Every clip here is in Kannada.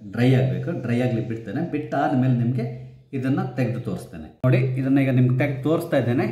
ಡ್ರೈ ಆಗಬೇಕು ಡ್ರೈ ಆಗಲಿ ಬಿಡ್ತೇನೆ ಬಿಟ್ಟಾದ್ಮೇಲೆ ನಿಮಗೆ ಇದನ್ನು ತೆಗೆದು ತೋರಿಸ್ತೇನೆ ನೋಡಿ ಇದನ್ನು ಈಗ ನಿಮ್ಗೆ ತೆಗೆದು ತೋರಿಸ್ತಾ ಇದ್ದೇನೆ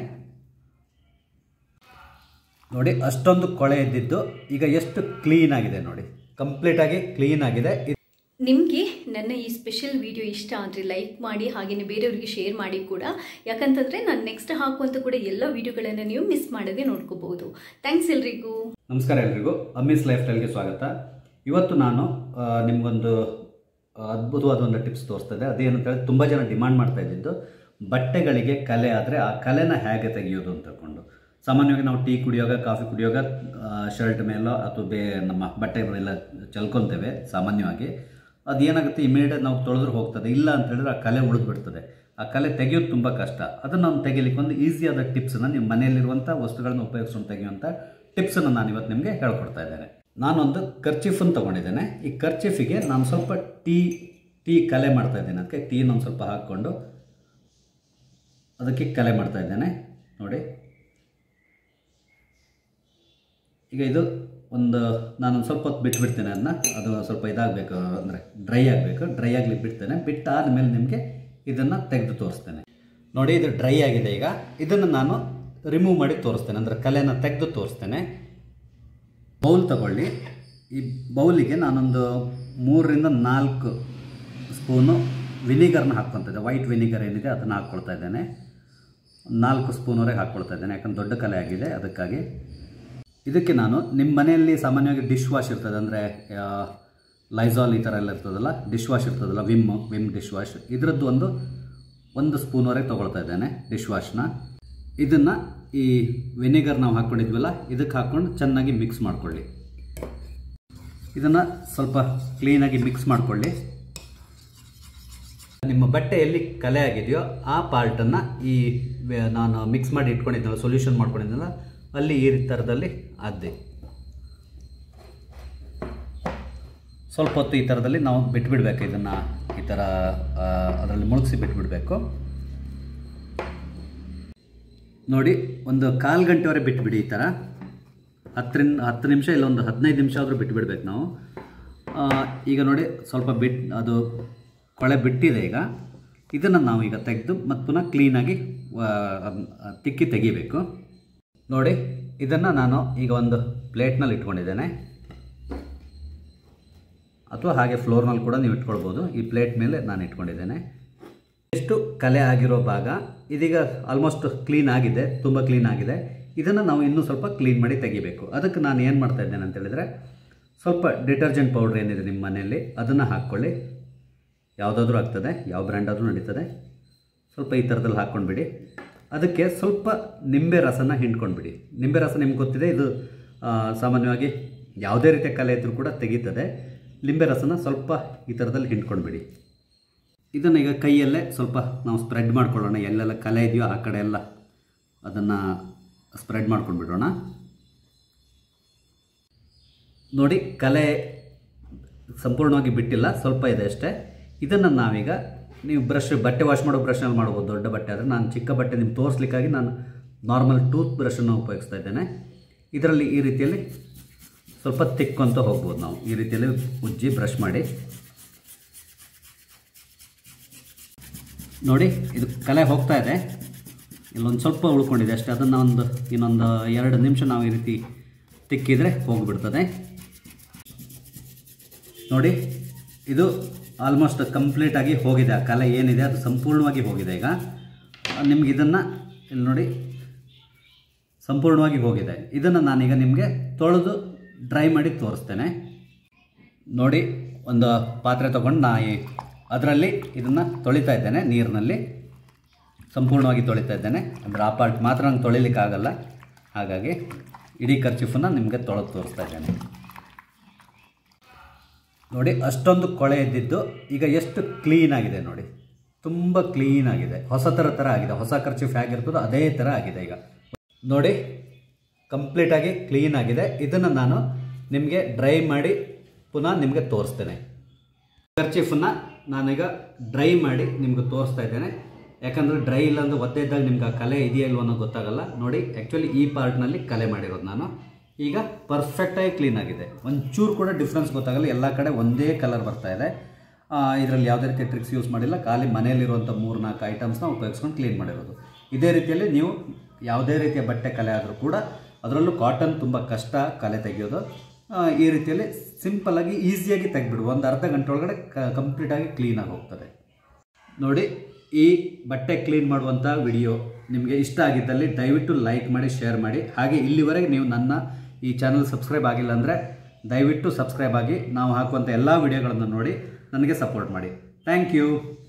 ನೋಡಿ ಅಷ್ಟೊಂದು ಕೊಳೆ ಇದ್ದಿದ್ದು ಈಗ ಎಷ್ಟು ಕ್ಲೀನ್ ಆಗಿದೆ ನೋಡಿ ಕಂಪ್ಲೀಟಾಗಿ ಕ್ಲೀನ್ ಆಗಿದೆ ಇದ್- ನಿಮಗೆ ನನ್ನ ಈ ಸ್ಪೆಷಲ್ ವಿಡಿಯೋ ಇಷ್ಟ ಆದರೆ ಲೈಕ್ ಮಾಡಿ ಹಾಗೆಯೇ ಬೇರೆಯವರಿಗೆ ಶೇರ್ ಮಾಡಿ ಕೂಡ ಯಾಕಂತಂದರೆ ನಾನು ನೆಕ್ಸ್ಟ್ ಹಾಕುವಂಥ ಕೂಡ ಎಲ್ಲ ವಿಡಿಯೋಗಳನ್ನು ನೀವು ಮಿಸ್ ಮಾಡದೆ ನೋಡ್ಕೋಬಹುದು ಥ್ಯಾಂಕ್ಸ್ ಎಲ್ರಿಗೂ ನಮಸ್ಕಾರ ಎಲ್ರಿಗೂ ಅಮ್ಮೀಸ್ ಲೈಫ್ ಸ್ಟೈಲ್ಗೆ ಸ್ವಾಗತ ಇವತ್ತು ನಾನು ಆ, ನಿಮ್ಗೊಂದು ಆ, ಅದ್ಭುತವಾದ ಒಂದು ಟಿಪ್ಸ್ ತೋರಿಸ್ತಾ ಇದ್ದೆ ಅದೇನು ಅಂತ ಹೇಳಿ ತುಂಬ ಜನ ಡಿಮಾಂಡ್ ಮಾಡ್ತಾ ಇದ್ದಿದ್ದು ಬಟ್ಟೆಗಳಿಗೆ ಕಲೆ ಆದರೆ ಆ ಕಲೆನ ಹೇಗೆ ತೆಗೆಯೋದು ಅಂತ ತಿಳ್ಕೊಂಡು ಸಾಮಾನ್ಯವಾಗಿ ನಾವು ಟೀ ಕುಡಿಯೋಗ ಕಾಫಿ ಕುಡಿಯೋಗ ಶರ್ಟ್ ಮೇಲೋ ಅಥವಾ ಬೇ ನಮ್ಮ ಬಟ್ಟೆ ಎಲ್ಲ ಚಲ್ಕೊತೇವೆ ಸಾಮಾನ್ಯವಾಗಿ ಅದೇನಾಗುತ್ತೆ ಇಮಿಡಿಯೇಟ್ ನಾವು ತೊಳೆದ್ರೆ ಹೋಗ್ತದೆ ಇಲ್ಲ ಅಂತ ಹೇಳಿದ್ರೆ ಆ ಕಲೆ ಉಳಿದು ಬಿಡ್ತದೆ ಆ ಕಲೆ ತೆಗೆಯೋದು ತುಂಬ ಕಷ್ಟ ಅದನ್ನು ನಾವು ತೆಗಿಲಿಕ್ಕೆ ಒಂದು ಈಸಿಯಾದ ಟಿಪ್ಸನ್ನು ನಿಮ್ಮ ಮನೆಯಲ್ಲಿರುವಂಥ ವಸ್ತುಗಳನ್ನು ಉಪಯೋಗಿಸ್ಕೊಂಡು ತೆಗೆಯುವಂಥ ಟಿಪ್ಸನ್ನು ನಾನು ಇವತ್ತು ನಿಮಗೆ ಹೇಳ್ಕೊಡ್ತಾ ಇದ್ದೇನೆ ನಾನೊಂದು ಕರ್ಚಿಫನ್ನು ತೊಗೊಂಡಿದ್ದೇನೆ ಈ ಕರ್ಚಿಫಿಗೆ ನಾನು ಸ್ವಲ್ಪ ಟೀ ಟೀ ಕಲೆ ಮಾಡ್ತಾ ಇದ್ದೇನೆ ಅದಕ್ಕೆ ಟೀನ ಒಂದು ಸ್ವಲ್ಪ ಹಾಕ್ಕೊಂಡು ಅದಕ್ಕೆ ಕಲೆ ಮಾಡ್ತಾ ಇದ್ದೇನೆ ನೋಡಿ ಈಗ ಇದು ಒಂದು ನಾನೊಂದು ಸ್ವಲ್ಪ ಹೊತ್ತು ಬಿಟ್ಬಿಡ್ತೇನೆ ಅದನ್ನ ಅದು ಸ್ವಲ್ಪ ಇದಾಗಬೇಕು ಅಂದರೆ ಡ್ರೈ ಆಗಬೇಕು ಡ್ರೈ ಆಗಲಿ ಬಿಡ್ತೇನೆ ಬಿಟ್ಟಾದ್ಮೇಲೆ ನಿಮಗೆ ಇದನ್ನು ತೆಗೆದು ತೋರಿಸ್ತೇನೆ ನೋಡಿ ಇದು ಡ್ರೈ ಆಗಿದೆ ಈಗ ಇದನ್ನು ನಾನು ರಿಮೂವ್ ಮಾಡಿ ತೋರಿಸ್ತೇನೆ ಅಂದರೆ ಕಲೆನ ತೆಗೆದು ತೋರಿಸ್ತೇನೆ ಬೌಲ್ ತಗೊಳ್ಳಿ ಈ ಬೌಲಿಗೆ ನಾನೊಂದು ಮೂರರಿಂದ ನಾಲ್ಕು ಸ್ಪೂನು ವಿನಿಗರ್ನ ಹಾಕ್ಕೊತಿದ್ದೆ ವೈಟ್ ವಿನಿಗರ್ ಏನಿದೆ ಅದನ್ನು ಹಾಕ್ಕೊಳ್ತಾ ಇದ್ದೇನೆ ನಾಲ್ಕು ಸ್ಪೂನ್ವರೆಗೆ ಹಾಕ್ಕೊಳ್ತಾ ಇದ್ದೇನೆ ಯಾಕಂದ್ರೆ ದೊಡ್ಡ ಕಲೆ ಆಗಿದೆ ಅದಕ್ಕಾಗಿ ಇದಕ್ಕೆ ನಾನು ನಿಮ್ಮ ಮನೆಯಲ್ಲಿ ಸಾಮಾನ್ಯವಾಗಿ ಡಿಶ್ ವಾಶ್ ಇರ್ತದೆ ಅಂದರೆ ಲೈಸಾಲ್ ಈ ಥರ ಎಲ್ಲ ಇರ್ತದಲ್ಲ ಡಿಶ್ ವಾಶ್ ಇರ್ತದಲ್ಲ ವಿಮ್ ವಿಮ್ ಡಿಶ್ ವಾಶ್ ಇದರದ್ದು ಒಂದು ಒಂದು ಸ್ಪೂನ್ವರೆಗೆ ತೊಗೊಳ್ತಾ ಇದ್ದೇನೆ ಡಿಶ್ ವಾಶ್ನ ಇದನ್ನು ಈ ವಿನೆಗರ್ ನಾವು ಹಾಕ್ಕೊಂಡಿದ್ವಲ್ಲ ಇದಕ್ಕೆ ಹಾಕ್ಕೊಂಡು ಚೆನ್ನಾಗಿ ಮಿಕ್ಸ್ ಮಾಡ್ಕೊಳ್ಳಿ ಇದನ್ನು ಸ್ವಲ್ಪ ಕ್ಲೀನಾಗಿ ಮಿಕ್ಸ್ ಮಾಡ್ಕೊಳ್ಳಿ ನಿಮ್ಮ ಬಟ್ಟೆ ಎಲ್ಲಿ ಕಲೆ ಆಗಿದೆಯೋ ಆ ಪಾರ್ಟನ್ನು ಈ ವೆ- ನಾನು ಮಿಕ್ಸ್ ಮಾಡಿ ಇಟ್ಕೊಂಡಿದ್ದೆನಲ್ಲ ಸೊಲ್ಯೂಷನ್ ಮಾಡ್ಕೊಂಡಿದ್ದೆನಲ್ಲ ಅಲ್ಲಿ ಈ ಥರದಲ್ಲಿ ಅದ್ದೆ ಸ್ವಲ್ಪ ಹೊತ್ತು ಈ ಥರದಲ್ಲಿ ನಾವು ಬಿಟ್ಬಿಡ್ಬೇಕು ಇದನ್ನು ಈ ಥರ ಅದರಲ್ಲಿ ಮುಳುಗಿಸಿ ಬಿಟ್ಬಿಡಬೇಕು ನೋಡಿ ಒಂದು ಕಾಲು ಗಂಟೆವರೆಗೆ ಬಿಟ್ಬಿಡಿ ಈ ಥರ ಹತ್ತರಿಂದ ಹತ್ತು ನಿಮಿಷ ಇಲ್ಲ ಒಂದು ಹದಿನೈದು ನಿಮಿಷ ಆದರೂ ಬಿಟ್ಬಿಡ್ಬೇಕು ನಾವು ಆ, ಈಗ ನೋಡಿ ಸ್ವಲ್ಪ ಬಿಟ್ ಅದು ಕೊಳೆ ಬಿಟ್ಟಿದೆ ಈಗ ಇದನ್ನು ನಾವು ಈಗ ತೆಗೆದು ಮತ್ತು ಪುನಃ ಕ್ಲೀನಾಗಿ ಆ, ಅದ್ನ ತಿಕ್ಕಿ ತೆಗಿಬೇಕು ನೋಡಿ ಇದನ್ನು ನಾನು ಈಗ ಒಂದು ಪ್ಲೇಟ್ನಲ್ಲಿ ಇಟ್ಕೊಂಡಿದ್ದೇನೆ ಅಥವಾ ಹಾಗೆ ಫ್ಲೋರ್ನಲ್ಲಿ ಕೂಡ ನೀವು ಇಟ್ಕೊಳ್ಬೋದು ಈ ಪ್ಲೇಟ್ ಮೇಲೆ ನಾನು ಇಟ್ಕೊಂಡಿದ್ದೇನೆ ಎಷ್ಟು ಕಲೆ ಆಗಿರೋ ಭಾಗ ಇದೀಗ ಆಲ್ಮೋಸ್ಟ್ ಕ್ಲೀನ್ ಆಗಿದೆ ತುಂಬ ಕ್ಲೀನ್ ಆಗಿದೆ ಇದನ್ನು ನಾವು ಇನ್ನೂ ಸ್ವಲ್ಪ ಕ್ಲೀನ್ ಮಾಡಿ ತೆಗಿಬೇಕು ಅದಕ್ಕೆ ನಾನು ಏನು ಮಾಡ್ತಾ ಇದ್ದೇನೆ ಅಂತ ಹೇಳಿದರೆ ಸ್ವಲ್ಪ ಡಿಟರ್ಜೆಂಟ್ ಪೌಡ್ರ್ ಏನಿದೆ ನಿಮ್ಮ ಮನೆಯಲ್ಲಿ ಅದನ್ನು ಹಾಕ್ಕೊಳ್ಳಿ ಯಾವುದಾದ್ರೂ ಆಗ್ತದೆ ಯಾವ ಬ್ರ್ಯಾಂಡ್ ಆದರೂ ನಡೀತದೆ ಸ್ವಲ್ಪ ಈ ಥರದಲ್ಲಿ ಹಾಕ್ಕೊಂಡ್ಬಿಡಿ ಅದಕ್ಕೆ ಸ್ವಲ್ಪ ನಿಂಬೆ ರಸನ ಹಿಂಡ್ಕೊಂಡ್ಬಿಡಿ ನಿಂಬೆ ರಸ ನಿಮ್ಗೆ ಗೊತ್ತಿದೆ ಇದು ಆ, ಸಾಮಾನ್ಯವಾಗಿ ಯಾವುದೇ ರೀತಿಯ ಕಲೆ ಇದ್ದರೂ ಕೂಡ ತೆಗೀತದೆ ಲಿಂಬೆ ರಸನ ಸ್ವಲ್ಪ ಈ ಥರದಲ್ಲಿ ಹಿಂಡ್ಕೊಂಡ್ಬಿಡಿ ಇದನ್ನು ಈಗ ಕೈಯಲ್ಲೇ ಸ್ವಲ್ಪ ನಾವು ಸ್ಪ್ರೆಡ್ ಮಾಡ್ಕೊಳ್ಳೋಣ ಎಲ್ಲೆಲ್ಲ ಕಲೆ ಇದೆಯೋ ಆ ಕಡೆ ಎಲ್ಲ ಅದನ್ನು ಸ್ಪ್ರೆಡ್ ಮಾಡ್ಕೊಂಡು ಬಿಡೋಣ ನೋಡಿ ಕಲೆ ಸಂಪೂರ್ಣವಾಗಿ ಬಿಟ್ಟಿಲ್ಲ ಸ್ವಲ್ಪ ಇದೆ ಅಷ್ಟೇ ಇದನ್ನು ನಾವೀಗ ನೀವು ಬ್ರಷ್ ಬಟ್ಟೆ ವಾಶ್ ಮಾಡೋ ಬ್ರಷ್ನಲ್ಲಿ ಮಾಡ್ಬೋದು ದೊಡ್ಡ ಬಟ್ಟೆ ಆದರೆ ನಾನು ಚಿಕ್ಕ ಬಟ್ಟೆ ನಿಮ್ಗೆ ತೋರಿಸ್ಲಿಕ್ಕಾಗಿ ನಾನು ನಾರ್ಮಲ್ ಟೂತ್ ಬ್ರಷನ್ನು ಉಪಯೋಗಿಸ್ತಾ ಇದ್ದೇನೆ ಇದರಲ್ಲಿ ಈ ರೀತಿಯಲ್ಲಿ ಸ್ವಲ್ಪ ತಿಕ್ಕೊಂತ ಹೋಗ್ಬೋದು ನಾವು ಈ ರೀತಿಯಲ್ಲಿ ಉಜ್ಜಿ ಬ್ರಷ್ ಮಾಡಿ ನೋಡಿ ಇದು ಕಲೆ ಹೋಗ್ತಾ ಇದೆ ಇಲ್ಲೊಂದು ಸ್ವಲ್ಪ ಉಳ್ಕೊಂಡಿದೆ ಅಷ್ಟೇ ಅದನ್ನು ಒಂದು ಇನ್ನೊಂದು ಎರಡು ನಿಮಿಷ ನಾವು ಈ ರೀತಿ ತಿಕ್ಕಿದರೆ ಹೋಗಿಬಿಡ್ತದೆ ನೋಡಿ ಇದು ಆಲ್ಮೋಸ್ಟ್ ಕಂಪ್ಲೀಟಾಗಿ ಹೋಗಿದೆ ಆ ಕಲೆ ಏನಿದೆ ಅದು ಸಂಪೂರ್ಣವಾಗಿ ಹೋಗಿದೆ ಈಗ ನಿಮ್ಗೆ ಇದನ್ನು ಇಲ್ಲಿ ನೋಡಿ ಸಂಪೂರ್ಣವಾಗಿ ಹೋಗಿದೆ ಇದನ್ನು ನಾನೀಗ ನಿಮಗೆ ತೊಳೆದು ಡ್ರೈ ಮಾಡಿ ತೋರಿಸ್ತೇನೆ ನೋಡಿ ಒಂದು ಪಾತ್ರೆ ತೊಗೊಂಡು ನಾ ಅದರಲ್ಲಿ ಇದನ್ನು ತೊಳಿತಾ ಇದ್ದೇನೆ ನೀರಿನಲ್ಲಿ ಸಂಪೂರ್ಣವಾಗಿ ತೊಳಿತಾ ಇದ್ದೇನೆ ಅಂದರೆ ಆ ಪಾರ್ಟ್ ಮಾತ್ರ ನಂಗೆ ತೊಳಿಲಿಕ್ಕಾಗಲ್ಲ ಹಾಗಾಗಿ ಇಡೀ ಖರ್ಚಿಫನ್ನು ನಿಮಗೆ ತೊಳೆದು ತೋರಿಸ್ತಾ ಇದ್ದೇನೆ ನೋಡಿ ಅಷ್ಟೊಂದು ಕೊಳೆ ಇದ್ದಿದ್ದು ಈಗ ಎಷ್ಟು ಕ್ಲೀನ್ ಆಗಿದೆ ನೋಡಿ ತುಂಬ ಕ್ಲೀನ್ ಆಗಿದೆ ಹೊಸ ಥರ ಥರ ಆಗಿದೆ ಹೊಸ ಖರ್ಚಿಫ್ ಹೇಗಿರ್ತದೋ ಅದೇ ಥರ ಆಗಿದೆ ಈಗ ನೋಡಿ ಕಂಪ್ಲೀಟಾಗಿ ಕ್ಲೀನ್ ಆಗಿದೆ ಇದನ್ನು ನಾನು ನಿಮಗೆ ಡ್ರೈ ಮಾಡಿ ಪುನಃ ನಿಮಗೆ ತೋರಿಸ್ತೇನೆ ಖರ್ಚಿಫನ್ನು ನಾನೀಗ ಡ್ರೈ ಮಾಡಿ ನಿಮ್ಗೆ ತೋರಿಸ್ತಾ ಇದ್ದೇನೆ ಯಾಕಂದರೆ ಡ್ರೈ ಇಲ್ಲ ಅಂದ್ರೆ ಒದ್ದೆ ಇದ್ದಾಗ ನಿಮ್ಗೆ ಆ ಕಲೆ ಇದೆಯಾ ಇಲ್ವೋ ಅನ್ನೋದು ಗೊತ್ತಾಗಲ್ಲ ನೋಡಿ ಆ್ಯಕ್ಚುಲಿ ಈ ಪಾರ್ಟ್ನಲ್ಲಿ ಕಲೆ ಮಾಡಿರೋದು ನಾನು ಈಗ ಪರ್ಫೆಕ್ಟಾಗಿ ಕ್ಲೀನ್ ಆಗಿದೆ ಒಂಚೂರು ಕೂಡ ಡಿಫ್ರೆನ್ಸ್ ಗೊತ್ತಾಗಲ್ಲ ಎಲ್ಲ ಕಡೆ ಒಂದೇ ಕಲರ್ ಬರ್ತಾ ಇದೆ ಇದರಲ್ಲಿ ಯಾವುದೇ ರೀತಿಯ ಟ್ರಿಕ್ಸ್ ಯೂಸ್ ಮಾಡಿಲ್ಲ ಖಾಲಿ ಮನೆಯಲ್ಲಿರುವಂಥ ಮೂರು ನಾಲ್ಕು ಐಟಮ್ಸ್ನ ಉಪಯೋಗಿಸ್ಕೊಂಡು ಕ್ಲೀನ್ ಮಾಡಿರೋದು ಇದೇ ರೀತಿಯಲ್ಲಿ ನೀವು ಯಾವುದೇ ರೀತಿಯ ಬಟ್ಟೆ ಕಲೆ ಆದರೂ ಕೂಡ ಅದರಲ್ಲೂ ಕಾಟನ್ ತುಂಬ ಕಷ್ಟ ಕಲೆ ತೆಗೆಯೋದು ಆ, ಈ ರೀತಿಯಲ್ಲಿ ಸಿಂಪಲ್ಲಾಗಿ ಈಸಿಯಾಗಿ ತೆಗೆದ್ಬಿಡು ಒಂದು ಅರ್ಧ ಗಂಟೆ ಒಳಗಡೆ ಕ ಕಂಪ್ಲೀಟಾಗಿ ಕ್ಲೀನಾಗಿ ಹೋಗ್ತದೆ ನೋಡಿ ಈ ಬಟ್ಟೆ ಕ್ಲೀನ್ ಮಾಡುವಂಥ ವಿಡಿಯೋ ನಿಮಗೆ ಇಷ್ಟ ಆಗಿದ್ದಲ್ಲಿ ದಯವಿಟ್ಟು ಲೈಕ್ ಮಾಡಿ ಶೇರ್ ಮಾಡಿ ಹಾಗೆ ಇಲ್ಲಿವರೆಗೆ ನೀವು ನನ್ನ ಈ ಚಾನಲ್ ಸಬ್ಸ್ಕ್ರೈಬ್ ಆಗಿಲ್ಲ ಅಂದರೆ ದಯವಿಟ್ಟು ಸಬ್ಸ್ಕ್ರೈಬ್ ಆಗಿ ನಾವು ಹಾಕುವಂಥ ಎಲ್ಲ ವಿಡಿಯೋಗಳನ್ನು ನೋಡಿ ನನಗೆ ಸಪೋರ್ಟ್ ಮಾಡಿ ಥ್ಯಾಂಕ್ ಯು